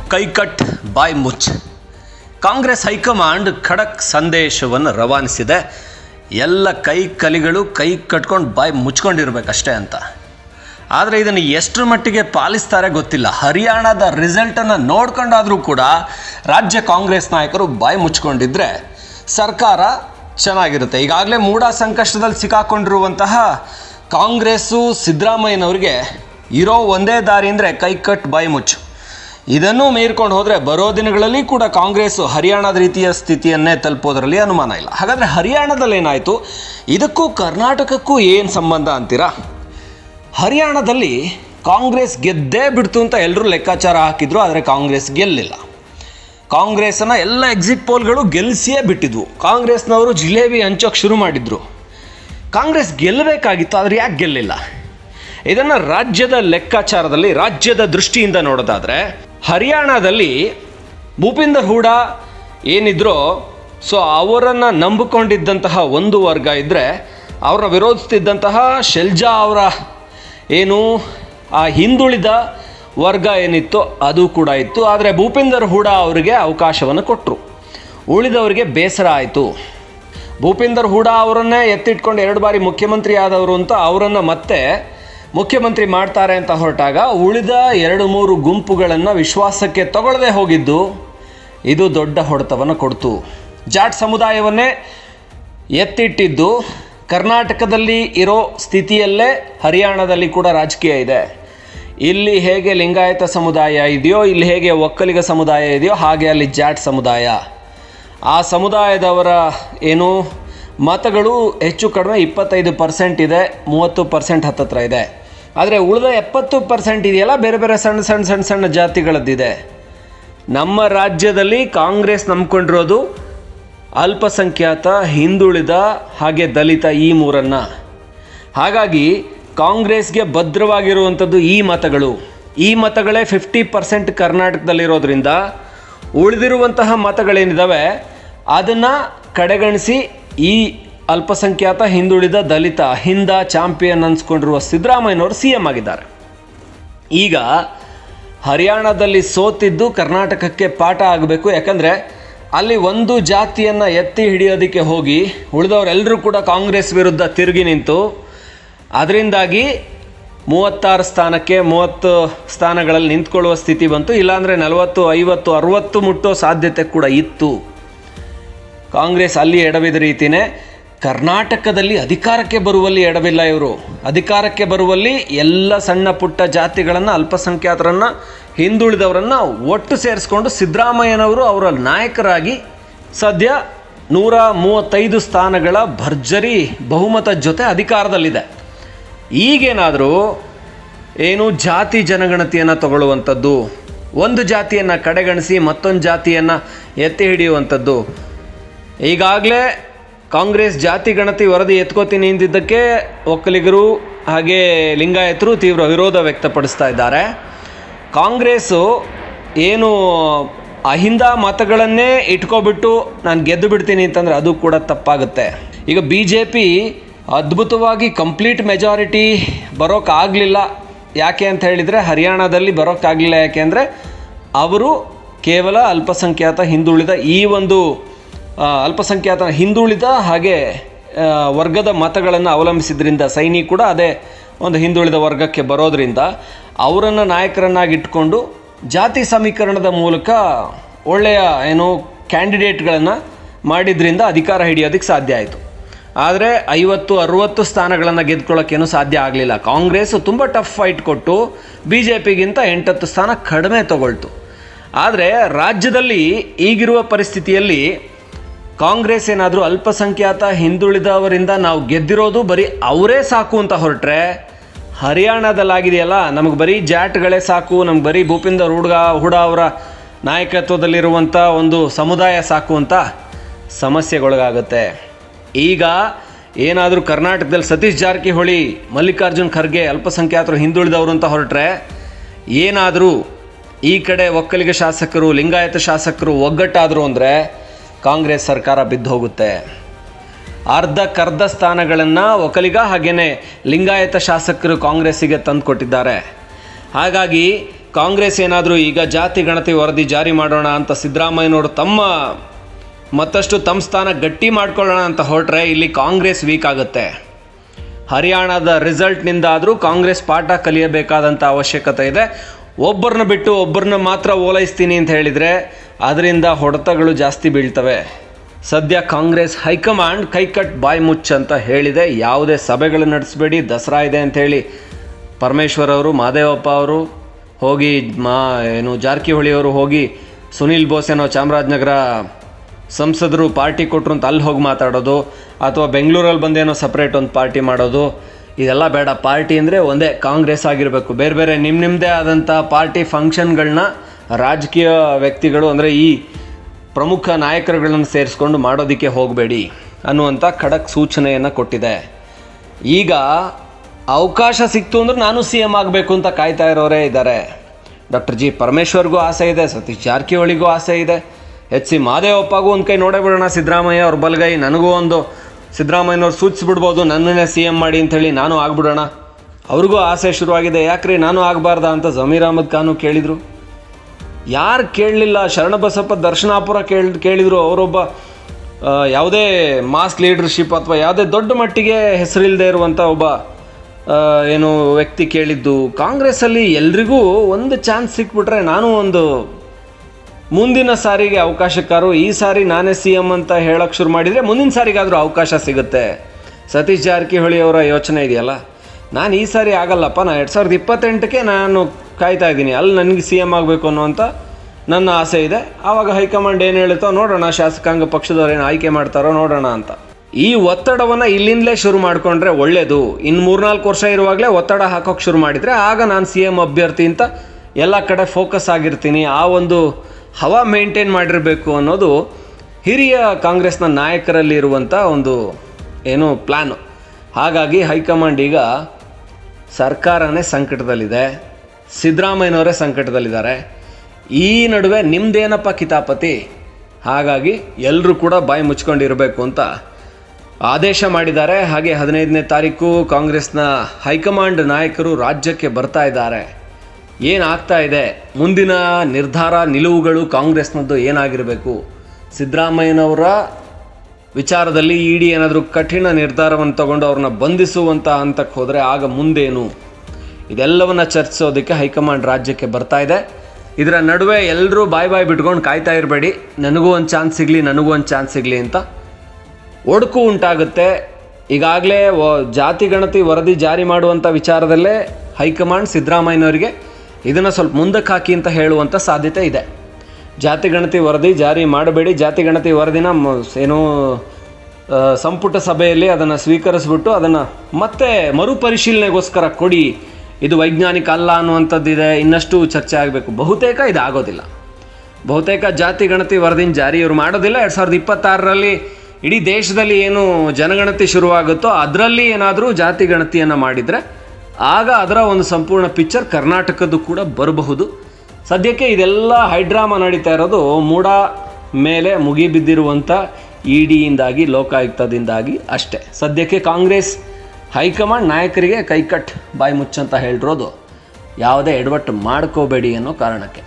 ಕೈಕಟ್ ಬಾಯ್ ಮುಚ್ Congress high command ಖಡಕ್ ಸಂದೇಶವನ್ನು ರವಾನಿಸಿದೆ ಎಲ್ಲ ಕೈ ಕಲಿಗಳು ಕೈ ಕಟ್ಕೊಂಡು ಬಾಯಿ ಮುಚ್ಕೊಂಡಿರ್ಬೇಕಷ್ಟೇ ಅಂತ ಆದರೆ ಇದನ್ನು ಎಷ್ಟರ ಮಟ್ಟಿಗೆ ಪಾಲಿಸ್ತಾರೆ ಗೊತ್ತಿಲ್ಲ ಹರಿಯಾಣದ ರಿಸಲ್ಟನ್ನು ನೋಡ್ಕೊಂಡಾದರೂ ಕೂಡ ರಾಜ್ಯ ಕಾಂಗ್ರೆಸ್ ನಾಯಕರು ಬಾಯಿ ಮುಚ್ಕೊಂಡಿದ್ರೆ ಸರ್ಕಾರ ಚೆನ್ನಾಗಿರುತ್ತೆ ಈಗಾಗಲೇ ಮೂಡ ಸಂಕಷ್ಟದಲ್ಲಿ ಸಿಕ್ಕಾಕೊಂಡಿರುವಂತಹ ಕಾಂಗ್ರೆಸ್ಸು ಸಿದ್ದರಾಮಯ್ಯನವ್ರಿಗೆ ಇರೋ ಒಂದೇ ದಾರಿ ಅಂದರೆ ಕೈ ಕಟ್ ಬಾಯಿ ಮುಚ್ಚು ಇದನ್ನು ಮೀರ್ಕೊಂಡು ಹೋದರೆ ಬರೋ ದಿನಗಳಲ್ಲಿ ಕೂಡ ಕಾಂಗ್ರೆಸ್ ಹರಿಯಾಣದ ರೀತಿಯ ಸ್ಥಿತಿಯನ್ನೇ ತಲುಪೋದ್ರಲ್ಲಿ ಅನುಮಾನ ಇಲ್ಲ ಹಾಗಾದರೆ ಹರಿಯಾಣದಲ್ಲಿ ಏನಾಯಿತು ಇದಕ್ಕೂ ಕರ್ನಾಟಕಕ್ಕೂ ಏನು ಸಂಬಂಧ ಅಂತೀರಾ ಹರಿಯಾಣದಲ್ಲಿ ಕಾಂಗ್ರೆಸ್ ಗೆದ್ದೇ ಬಿಡ್ತು ಅಂತ ಎಲ್ಲರೂ ಲೆಕ್ಕಾಚಾರ ಹಾಕಿದ್ರು ಆದರೆ ಕಾಂಗ್ರೆಸ್ ಗೆಲ್ಲಿಲ್ಲ ಕಾಂಗ್ರೆಸ್ನ ಎಲ್ಲ ಎಕ್ಸಿಟ್ ಪೋಲ್ಗಳು ಗೆಲ್ಲಿಸಿಯೇ ಬಿಟ್ಟಿದ್ವು ಕಾಂಗ್ರೆಸ್ನವರು ಜಿಲೇಬಿ ಹಂಚೋಕೆ ಶುರು ಮಾಡಿದ್ರು ಕಾಂಗ್ರೆಸ್ ಗೆಲ್ಲಬೇಕಾಗಿತ್ತು ಆದರೆ ಯಾಕೆ ಗೆಲ್ಲಿಲ್ಲ ಇದನ್ನು ರಾಜ್ಯದ ಲೆಕ್ಕಾಚಾರದಲ್ಲಿ ರಾಜ್ಯದ ದೃಷ್ಟಿಯಿಂದ ನೋಡೋದಾದರೆ ಹರಿಯಾಣದಲ್ಲಿ ಭೂಪಿಂದರ್ ಹೂಡ ಏನಿದ್ರೋ ಸೊ ಅವರನ್ನು ನಂಬಿಕೊಂಡಿದ್ದಂತಹ ಒಂದು ವರ್ಗ ಇದ್ದರೆ ಅವ್ರನ್ನ ವಿರೋಧಿಸ್ತಿದ್ದಂತಹ ಶೆಲ್ಜಾ ಅವರ ಏನು ಆ ಹಿಂದುಳಿದ ವರ್ಗ ಏನಿತ್ತು ಅದು ಕೂಡ ಇತ್ತು ಆದರೆ ಭೂಪಿಂದರ್ ಹೂಡ ಅವರಿಗೆ ಅವಕಾಶವನ್ನು ಕೊಟ್ಟರು ಉಳಿದವರಿಗೆ ಬೇಸರ ಆಯಿತು ಭೂಪಿಂದರ್ ಹೂಡಾ ಅವರನ್ನೇ ಎತ್ತಿಟ್ಕೊಂಡು ಎರಡು ಬಾರಿ ಮುಖ್ಯಮಂತ್ರಿ ಆದವರು ಅಂತ ಅವರನ್ನು ಮತ್ತೆ ಮುಖ್ಯಮಂತ್ರಿ ಮಾಡ್ತಾರೆ ಅಂತ ಹೊರಟಾಗ ಉಳಿದ ಎರಡು ಮೂರು ಗುಂಪುಗಳನ್ನು ವಿಶ್ವಾಸಕ್ಕೆ ತಗೊಳ್ಳದೆ ಹೋಗಿದ್ದು ಇದು ದೊಡ್ಡ ಹೊಡೆತವನ್ನು ಕೊಡ್ತು ಜಾಟ್ ಸಮುದಾಯವನ್ನೇ ಎತ್ತಿಟ್ಟಿದ್ದು ಕರ್ನಾಟಕದಲ್ಲಿ ಇರೋ ಸ್ಥಿತಿಯಲ್ಲೇ ಹರಿಯಾಣದಲ್ಲಿ ಕೂಡ ರಾಜಕೀಯ ಇದೆ ಇಲ್ಲಿ ಹೇಗೆ ಲಿಂಗಾಯತ ಸಮುದಾಯ ಇದೆಯೋ ಇಲ್ಲಿ ಹೇಗೆ ಒಕ್ಕಲಿಗ ಸಮುದಾಯ ಇದೆಯೋ ಹಾಗೆ ಅಲ್ಲಿ ಜಾಟ್ ಸಮುದಾಯ ಆ ಸಮುದಾಯದವರ ಏನು ಮತಗಳು ಹೆಚ್ಚು ಕಡಿಮೆ ಇಪ್ಪತ್ತೈದು ಪರ್ಸೆಂಟ್ ಇದೆ ಮೂವತ್ತು ಪರ್ಸೆಂಟ್ ಹತ್ತತ್ರ ಇದೆ ಆದರೆ ಉಳಿದ ಎಪ್ಪತ್ತು ಪರ್ಸೆಂಟ್ ಇದೆಯಲ್ಲ ಬೇರೆ ಬೇರೆ ಸಣ್ಣ ಸಣ್ಣ ಸಣ್ಣ ಸಣ್ಣ ಜಾತಿಗಳದ್ದಿದೆ ನಮ್ಮ ರಾಜ್ಯದಲ್ಲಿ ಕಾಂಗ್ರೆಸ್ ನಂಬ್ಕೊಂಡಿರೋದು ಅಲ್ಪಸಂಖ್ಯಾತ ಹಿಂದುಳಿದ ಹಾಗೆ ದಲಿತ ಈ ಮೂರನ್ನು ಹಾಗಾಗಿ ಕಾಂಗ್ರೆಸ್ಗೆ ಭದ್ರವಾಗಿರುವಂಥದ್ದು ಈ ಮತಗಳು ಈ ಮತಗಳೇ ಫಿಫ್ಟಿ ಪರ್ಸೆಂಟ್ ಕರ್ನಾಟಕದಲ್ಲಿರೋದ್ರಿಂದ ಉಳಿದಿರುವಂತಹ ಮತಗಳೇನಿದ್ದಾವೆ ಅದನ್ನು ಕಡೆಗಣಿಸಿ ಈ ಅಲ್ಪಸಂಖ್ಯಾತ ಹಿಂದುಳಿದ ದಲಿತ ಹಿಂದ ಚಾಂಪಿಯನ್ ಅನ್ಸ್ಕೊಂಡಿರುವ ಸಿದ್ದರಾಮಯ್ಯನವರು ಸಿ ಎಂ ಆಗಿದ್ದಾರೆ ಈಗ ಹರಿಯಾಣದಲ್ಲಿ ಸೋತಿದ್ದು ಕರ್ನಾಟಕಕ್ಕೆ ಪಾಠ ಆಗಬೇಕು ಯಾಕಂದರೆ ಅಲ್ಲಿ ಒಂದು ಜಾತಿಯನ್ನು ಎತ್ತಿ ಹಿಡಿಯೋದಕ್ಕೆ ಹೋಗಿ ಉಳಿದವರೆಲ್ಲರೂ ಕೂಡ ಕಾಂಗ್ರೆಸ್ ವಿರುದ್ಧ ತಿರುಗಿ ನಿಂತು ಅದರಿಂದಾಗಿ ಮೂವತ್ತಾರು ಸ್ಥಾನಕ್ಕೆ ಮೂವತ್ತು ಸ್ಥಾನಗಳಲ್ಲಿ ನಿಂತ್ಕೊಳ್ಳುವ ಸ್ಥಿತಿ ಬಂತು ಇಲ್ಲಾಂದರೆ ನಲವತ್ತು ಐವತ್ತು ಅರುವತ್ತು ಮುಟ್ಟೋ ಸಾಧ್ಯತೆ ಕೂಡ ಇತ್ತು ಕಾಂಗ್ರೆಸ್ ಅಲ್ಲಿ ಎಡವಿದ ರೀತಿಯೇ ಕರ್ನಾಟಕದಲ್ಲಿ ಅಧಿಕಾರಕ್ಕೆ ಬರುವಲ್ಲಿ ಎಡವಿಲ್ಲ ಇವರು ಅಧಿಕಾರಕ್ಕೆ ಬರುವಲ್ಲಿ ಎಲ್ಲ ಸಣ್ಣ ಪುಟ್ಟ ಜಾತಿಗಳನ್ನು ಅಲ್ಪಸಂಖ್ಯಾತರನ್ನು ಹಿಂದುಳಿದವರನ್ನು ಒಟ್ಟು ಸೇರಿಸ್ಕೊಂಡು ಸಿದ್ದರಾಮಯ್ಯನವರು ಅವರ ನಾಯಕರಾಗಿ ಸದ್ಯ ನೂರ ಮೂವತ್ತೈದು ಸ್ಥಾನಗಳ ಭರ್ಜರಿ ಬಹುಮತ ಜೊತೆ ಅಧಿಕಾರದಲ್ಲಿದೆ ಈಗೇನಾದರೂ ಏನು ಜಾತಿ ಜನಗಣತಿಯನ್ನು ತಗೊಳ್ಳುವಂಥದ್ದು ಒಂದು ಜಾತಿಯನ್ನು ಕಡೆಗಣಿಸಿ ಮತ್ತೊಂದು ಜಾತಿಯನ್ನು ಎತ್ತಿ ಹಿಡಿಯುವಂಥದ್ದು ಈಗಾಗಲೇ ಕಾಂಗ್ರೆಸ್ ಜಾತಿ ಗಣತಿ ವರದಿ ಎತ್ಕೋತೀನಿ ಅಂದಿದ್ದಕ್ಕೆ ಒಕ್ಕಲಿಗರು ಹಾಗೆ ಲಿಂಗಾಯತರು ತೀವ್ರ ವಿರೋಧ ವ್ಯಕ್ತಪಡಿಸ್ತಾ ಇದ್ದಾರೆ ಕಾಂಗ್ರೆಸ್ಸು ಏನು ಅಹಿಂದ ಮತಗಳನ್ನೇ ಇಟ್ಕೊಬಿಟ್ಟು ನಾನು ಗೆದ್ದು ಬಿಡ್ತೀನಿ ಅಂತಂದರೆ ಅದು ಕೂಡ ತಪ್ಪಾಗುತ್ತೆ ಈಗ ಬಿ ಜೆ ಪಿ ಅದ್ಭುತವಾಗಿ ಕಂಪ್ಲೀಟ್ ಮೆಜಾರಿಟಿ ಬರೋಕ್ಕಾಗಲಿಲ್ಲ ಯಾಕೆ ಅಂತ ಹೇಳಿದರೆ ಹರಿಯಾಣದಲ್ಲಿ ಬರೋಕ್ಕಾಗಲಿಲ್ಲ ಯಾಕೆ ಅಂದರೆ ಅವರು ಕೇವಲ ಅಲ್ಪಸಂಖ್ಯಾತ ಹಿಂದುಳಿದ ಈ ಒಂದು ಆ, ಅಲ್ಪಸಂಖ್ಯಾತ ಹಿಂದುಳಿದ ಹಾಗೆ ಆ, ವರ್ಗದ ಮತಗಳನ್ನು ಅವಲಂಬಿಸಿದ್ರಿಂದ ಸೈನಿ ಕೂಡ ಅದೇ ಒಂದು ಹಿಂದುಳಿದ ವರ್ಗಕ್ಕೆ ಬರೋದ್ರಿಂದ ಅವರನ್ನು ನಾಯಕರನ್ನಾಗಿ ಇಟ್ಕೊಂಡು ಜಾತಿ ಸಮೀಕರಣದ ಮೂಲಕ ಒಳ್ಳೆಯ ಏನು ಕ್ಯಾಂಡಿಡೇಟ್ಗಳನ್ನು ಮಾಡಿದ್ರಿಂದ ಅಧಿಕಾರ ಹಿಡಿಯೋದಕ್ಕೆ ಸಾಧ್ಯ ಆಯಿತು ಆದರೆ ಐವತ್ತು ಅರುವತ್ತು ಸ್ಥಾನಗಳನ್ನು ಗೆದ್ಕೊಳ್ಳೋಕ್ಕೇನು ಸಾಧ್ಯ ಆಗಲಿಲ್ಲ ಕಾಂಗ್ರೆಸ್ ತುಂಬ ಟಫ್ ಫೈಟ್ ಕೊಟ್ಟು ಬಿ ಜೆ ಪಿಗಿಂತ ಎಂಟತ್ತು ಸ್ಥಾನ ಕಡಿಮೆ ತಗೊಳ್ತು ಆದರೆ ರಾಜ್ಯದಲ್ಲಿ ಈಗಿರುವ ಪರಿಸ್ಥಿತಿಯಲ್ಲಿ ಕಾಂಗ್ರೆಸ್ ಏನಾದರೂ ಅಲ್ಪಸಂಖ್ಯಾತ ಹಿಂದುಳಿದವರಿಂದ ನಾವು ಗೆದ್ದಿರೋದು ಬರೀ ಅವರೇ ಸಾಕು ಅಂತ ಹೊರಟ್ರೆ ಹರಿಯಾಣದಲ್ಲಾಗಿದೆಯಲ್ಲ ನಮಗೆ ಬರೀ ಜಾಟ್ಗಳೇ ಸಾಕು ನಮ್ಗೆ ಬರೀ ಭೂಪಿಂದರ್ ಹುಡ್ಗ ಹುಡ ಅವರ ನಾಯಕತ್ವದಲ್ಲಿರುವಂಥ ಒಂದು ಸಮುದಾಯ ಸಾಕು ಅಂತ ಸಮಸ್ಯೆಗೊಳಗಾಗುತ್ತೆ ಈಗ ಏನಾದರೂ ಕರ್ನಾಟಕದಲ್ಲಿ ಸತೀಶ್ ಜಾರಕಿಹೊಳಿ ಮಲ್ಲಿಕಾರ್ಜುನ್ ಖರ್ಗೆ ಅಲ್ಪಸಂಖ್ಯಾತರು ಹಿಂದುಳಿದವರು ಅಂತ ಹೊರಟ್ರೆ ಏನಾದರೂ ಈ ಕಡೆ ಒಕ್ಕಲಿಗ ಶಾಸಕರು ಲಿಂಗಾಯತ ಶಾಸಕರು ಒಗ್ಗಟ್ಟಾದರು ಅಂದರೆ ಕಾಂಗ್ರೆಸ್ ಸರ್ಕಾರ ಬಿದ್ದು ಹೋಗುತ್ತೆ ಅರ್ಧಕ್ಕರ್ಧ ಸ್ಥಾನಗಳನ್ನು ಒಕ್ಕಲಿಗ ಹಾಗೆಯೇ ಲಿಂಗಾಯತ ಶಾಸಕರು ಕಾಂಗ್ರೆಸ್ಸಿಗೆ ತಂದುಕೊಟ್ಟಿದ್ದಾರೆ ಹಾಗಾಗಿ ಕಾಂಗ್ರೆಸ್ ಏನಾದರೂ ಈಗ ಜಾತಿ ಗಣತಿ ವರದಿ ಜಾರಿ ಮಾಡೋಣ ಅಂತ ಸಿದ್ದರಾಮಯ್ಯನವರು ತಮ್ಮ ಮತ್ತಷ್ಟು ತಮ್ಮ ಸ್ಥಾನ ಗಟ್ಟಿ ಮಾಡ್ಕೊಳ್ಳೋಣ ಅಂತ ಹೊರಟ್ರೆ ಇಲ್ಲಿ ಕಾಂಗ್ರೆಸ್ ವೀಕ್ ಆಗುತ್ತೆ ಹರಿಯಾಣದ ರಿಸಲ್ಟ್ನಿಂದ ಆದರೂ ಕಾಂಗ್ರೆಸ್ ಪಾಠ ಕಲಿಯಬೇಕಾದಂಥ ಅವಶ್ಯಕತೆ ಇದೆ ಒಬ್ಬರನ್ನ ಬಿಟ್ಟು ಒಬ್ಬರನ್ನ ಮಾತ್ರ ಓಲೈಸ್ತೀನಿ ಅಂತ ಹೇಳಿದರೆ ಅದರಿಂದ ಹೊಡೆತಗಳು ಜಾಸ್ತಿ ಬೀಳ್ತವೆ ಸದ್ಯ ಕಾಂಗ್ರೆಸ್ ಹೈಕಮಾಂಡ್ ಕೈಕಟ್ ಬಾಯಿ ಮುಚ್ಚ ಅಂತ ಹೇಳಿದೆ ಯಾವುದೇ ಸಭೆಗಳು ನಡೆಸಬೇಡಿ ದಸರಾ ಇದೆ ಅಂತ ಹೇಳಿ ಪರಮೇಶ್ವರ್ ಅವರು ಮಾದೇವಪ್ಪ ಅವರು ಹೋಗಿ ಮಾ ಏನು ಜಾರಕಿಹೊಳಿ ಅವರು ಹೋಗಿ ಸುನೀಲ್ ಬೋಸ್ ಏನೋ ಚಾಮರಾಜನಗರ ಸಂಸದರು ಪಾರ್ಟಿ ಕೊಟ್ಟರು ಅಂತ ಅಲ್ಲಿ ಹೋಗಿ ಮಾತಾಡೋದು ಅಥವಾ ಬೆಂಗಳೂರಲ್ಲಿ ಬಂದೇನೋ ಸಪ್ರೇಟ್ ಒಂದು ಪಾರ್ಟಿ ಮಾಡೋದು ಇದೆಲ್ಲ ಬೇಡ ಪಾರ್ಟಿ ಅಂದರೆ ಒಂದೇ ಕಾಂಗ್ರೆಸ್ ಆಗಿರಬೇಕು ಬೇರೆ ಬೇರೆ ನಿಮ್ಮ ನಿಮ್ಮದೇ ಆದಂಥ ಪಾರ್ಟಿ ಫಂಕ್ಷನ್ಗಳನ್ನ ರಾಜಕೀಯ ವ್ಯಕ್ತಿಗಳು ಅಂದರೆ ಈ ಪ್ರಮುಖ ನಾಯಕರುಗಳನ್ನು ಸೇರಿಸ್ಕೊಂಡು ಮಾಡೋದಕ್ಕೆ ಹೋಗಬೇಡಿ ಅನ್ನುವಂಥ ಖಡಕ್ ಸೂಚನೆಯನ್ನು ಕೊಟ್ಟಿದೆ ಈಗ ಅವಕಾಶ ಸಿಕ್ತು ಅಂದ್ರೆ ನಾನು ಸಿ ಎಮ್ ಆಗಬೇಕು ಅಂತ ಕಾಯ್ತಾ ಇರೋರೇ ಇದ್ದಾರೆ ಡಾಕ್ಟರ್ ಜಿ ಪರಮೇಶ್ವರ್ಗೂ ಆಸೆ ಇದೆ ಸತೀಶ್ ಜಾರಕಿಹೊಳಿಗೂ ಆಸೆ ಇದೆ ಎಚ್ ಸಿ ಮಾದೇವಪ್ಪಗೂ ಒಂದು ಕೈ ನೋಡೇ ಬಿಡೋಣ ಸಿದ್ದರಾಮಯ್ಯ ಅವ್ರ ಬಲಗೈ ನನಗೂ ಒಂದು ಸಿದ್ದರಾಮಯ್ಯನವ್ರು ಸೂಚಿಸ್ಬಿಡ್ಬೋದು ನನ್ನನ್ನೇ ಸಿ ಎಮ್ ಮಾಡಿ ಅಂಥೇಳಿ ನಾನು ಆಗ್ಬಿಡೋಣ ಅವ್ರಿಗೂ ಆಸೆ ಶುರುವಾಗಿದೆ ಯಾಕ್ರಿ ನಾನು ಆಗಬಾರ್ದಾ ಅಂತ ಜಮೀರ್ ಅಹಮದ್ ಖಾನು ಕೇಳಿದರು ಯಾರು ಕೇಳಲಿಲ್ಲ ಶರಣಬಸಪ್ಪ ದರ್ಶನಾಪುರ ಕೇಳ್ ಕೇಳಿದರು ಅವರೊಬ್ಬ ಆ, ಯಾವುದೇ ಮಾಸ್ ಲೀಡರ್ಶಿಪ್ ಅಥವಾ ಯಾವುದೇ ದೊಡ್ಡ ಮಟ್ಟಿಗೆ ಹೆಸರಿಲ್ಲದೆ ಇರುವಂಥ ಒಬ್ಬ ಆ, ಏನು ವ್ಯಕ್ತಿ ಕೇಳಿದ್ದು ಕಾಂಗ್ರೆಸ್ಸಲ್ಲಿ ಎಲ್ರಿಗೂ ಒಂದು ಚಾನ್ಸ್ ಸಿಕ್ಬಿಟ್ರೆ ನಾನು ಒಂದು ಮುಂದಿನ ಸಾರಿಗೆ ಅವಕಾಶಕ್ಕಾರು ಈ ಸಾರಿ ನಾನೇ ಸಿ ಎಮ್ ಅಂತ ಹೇಳಕ್ಕೆ ಶುರು ಮಾಡಿದರೆ ಮುಂದಿನ ಸಾರಿಗಾದರೂ ಅವಕಾಶ ಸಿಗುತ್ತೆ ಸತೀಶ್ ಜಾರಕಿಹೊಳಿ ಅವರ ಯೋಚನೆ ಇದೆಯಲ್ಲ ನಾನು ಈ ಸಾರಿ ಆಗಲ್ಲಪ್ಪ ನಾನು ಎರಡು ಸಾವಿರದ ಇಪ್ಪತ್ತೆಂಟಕ್ಕೆ ನಾನು ಕಾಯ್ತಾ ಇದ್ದೀನಿ ಅಲ್ಲಿ ನನಗೆ ಸಿ ಎಮ್ ಆಗಬೇಕು ಅನ್ನುವಂಥ ನನ್ನ ಆಸೆ ಇದೆ ಆವಾಗ ಹೈಕಮಾಂಡ್ ಏನು ಹೇಳುತ್ತೋ ನೋಡೋಣ ಶಾಸಕಾಂಗ ಪಕ್ಷದವ್ರು ಏನು ಆಯ್ಕೆ ಮಾಡ್ತಾರೋ ನೋಡೋಣ ಅಂತ ಈ ಒತ್ತಡವನ್ನು ಇಲ್ಲಿಂದಲೇ ಶುರು ಮಾಡಿಕೊಂಡ್ರೆ ಒಳ್ಳೆಯದು ಇನ್ನು ಮೂರ್ನಾಲ್ಕು ವರ್ಷ ಇರುವಾಗಲೇ ಒತ್ತಡ ಹಾಕೋಕೆ ಶುರು ಮಾಡಿದರೆ ಆಗ ನಾನು ಸಿ ಎಮ್ ಅಭ್ಯರ್ಥಿ ಅಂತ ಎಲ್ಲ ಕಡೆ ಫೋಕಸ್ ಆಗಿರ್ತೀನಿ ಆ ಒಂದು ಹವಾ ಮೇಂಟೈನ್ ಮಾಡಿರಬೇಕು ಅನ್ನೋದು ಹಿರಿಯ ಕಾಂಗ್ರೆಸ್ನ ನಾಯಕರಲ್ಲಿ ಇರುವಂಥ ಒಂದು ಏನು ಪ್ಲ್ಯಾನು ಹಾಗಾಗಿ ಹೈಕಮಾಂಡ್ ಈಗ ಸರ್ಕಾರನೇ ಸಂಕಟದಲ್ಲಿದೆ ಸಿದ್ದರಾಮಯ್ಯನವರೇ ಸಂಕಟದಲ್ಲಿದ್ದಾರೆ ಈ ನಡುವೆ ನಿಮ್ದೇನಪ್ಪ ಕಿತಾಪತಿ ಹಾಗಾಗಿ ಎಲ್ಲರೂ ಕೂಡ ಬಾಯಿ ಮುಚ್ಕೊಂಡಿರಬೇಕು ಅಂತ ಆದೇಶ ಮಾಡಿದ್ದಾರೆ ಹಾಗೆ ಹದಿನೈದನೇ ತಾರೀಕು ಕಾಂಗ್ರೆಸ್ನ ಹೈಕಮಾಂಡ್ ನಾಯಕರು ರಾಜ್ಯಕ್ಕೆ ಬರ್ತಾ ಇದ್ದಾರೆ ಏನಾಗ್ತಾ ಇದೆ ಮುಂದಿನ ನಿರ್ಧಾರ ನಿಲುವುಗಳು ಕಾಂಗ್ರೆಸ್ನದ್ದು ಏನಾಗಿರಬೇಕು ಸಿದ್ದರಾಮಯ್ಯನವರ ವಿಚಾರದಲ್ಲಿ ಇ ಡಿ ಏನಾದರೂ ಕಠಿಣ ನಿರ್ಧಾರವನ್ನು ತಗೊಂಡು ಅವ್ರನ್ನ ಬಂಧಿಸುವಂಥ ಹಂತಕ್ಕೆ ಹೋದರೆ ಆಗ ಮುಂದೇನು ಇದೆಲ್ಲವನ್ನ ಚರ್ಚಿಸೋದಕ್ಕೆ ಹೈಕಮಾಂಡ್ ರಾಜ್ಯಕ್ಕೆ ಬರ್ತಾ ಇದೆ ಇದರ ನಡುವೆ ಎಲ್ಲರೂ ಬಾಯ್ ಬಾಯ್ ಬಿಟ್ಕೊಂಡು ಕಾಯ್ತಾ ಇರಬೇಡಿ ನನಗೂ ಒಂದು ಚಾನ್ಸ್ ಸಿಗಲಿ ನನಗೂ ಒಂದು ಚಾನ್ಸ್ ಸಿಗಲಿ ಅಂತ ಒಡಕು ಉಂಟಾಗುತ್ತೆ ಈಗಾಗಲೇ ಜಾತಿ ಗಣತಿ ವರದಿ ಜಾರಿ ಮಾಡುವಂಥ ವಿಚಾರದಲ್ಲೇ ಹೈಕಮಾಂಡ್ ಸಿದ್ದರಾಮಯ್ಯನವರಿಗೆ ಇದನ್ನು ಸ್ವಲ್ಪ ಮುಂದಕ್ಕೆ ಹಾಕಿ ಅಂತ ಹೇಳುವಂಥ ಸಾಧ್ಯತೆ ಇದೆ ಜಾತಿ ಗಣತಿ ವರದಿ ಜಾರಿ ಮಾಡಬೇಡಿ ಜಾತಿ ಗಣತಿ ವರದಿನ ಮ- ಏನು ಆ, ಸಂಪುಟ ಸಭೆಯಲ್ಲಿ ಅದನ್ನು ಸ್ವೀಕರಿಸ್ಬಿಟ್ಟು ಅದನ್ನು ಮತ್ತೆ ಮರುಪರಿಶೀಲನೆಗೋಸ್ಕರ ಕೊಡಿ ಇದು ವೈಜ್ಞಾನಿಕ ಅಲ್ಲ ಅನ್ನುವಂಥದ್ದಿದೆ ಇನ್ನಷ್ಟು ಚರ್ಚೆ ಆಗಬೇಕು ಬಹುತೇಕ ಇದು ಆಗೋದಿಲ್ಲ ಬಹುತೇಕ ಜಾತಿ ಗಣತಿ ವರದಿನ ಜಾರಿ ಇವರು ಮಾಡೋದಿಲ್ಲ ಎರಡು ಸಾವಿರದ ಇಪ್ಪತ್ತಾರರಲ್ಲಿ ಇಡೀ ದೇಶದಲ್ಲಿ ಏನು ಜನಗಣತಿ ಶುರುವಾಗುತ್ತೋ ಅದರಲ್ಲಿ ಏನಾದರೂ ಜಾತಿ ಗಣತಿಯನ್ನು ಮಾಡಿದರೆ ಆಗ ಅದರ ಒಂದು ಸಂಪೂರ್ಣ ಪಿಕ್ಚರ್ ಕರ್ನಾಟಕದ್ದು ಕೂಡ ಬರಬಹುದು ಸದ್ಯಕ್ಕೆ ಇದೆಲ್ಲ ಹೈಡ್ರಾಮಾ ನಡೀತಾ ಇರೋದು ಮೂಡ ಮೇಲೆ ಮುಗಿಬಿದ್ದಿರುವಂಥ ಇ ಡಿಯಿಂದಾಗಿ ಲೋಕಾಯುಕ್ತದಿಂದಾಗಿ ಅಷ್ಟೇ ಸದ್ಯಕ್ಕೆ ಕಾಂಗ್ರೆಸ್ ಹೈಕಮಾಂಡ್ ನಾಯಕರಿಗೆ ಕೈಕಟ್ ಬಾಯಿ ಮುಚ್ಚಂತ ಹೇಳಿರೋದು ಯಾವುದೇ ಎಡವಟ್ಟು ಮಾಡ್ಕೋಬೇಡಿ ಅನ್ನೋ ಕಾರಣಕ್ಕೆ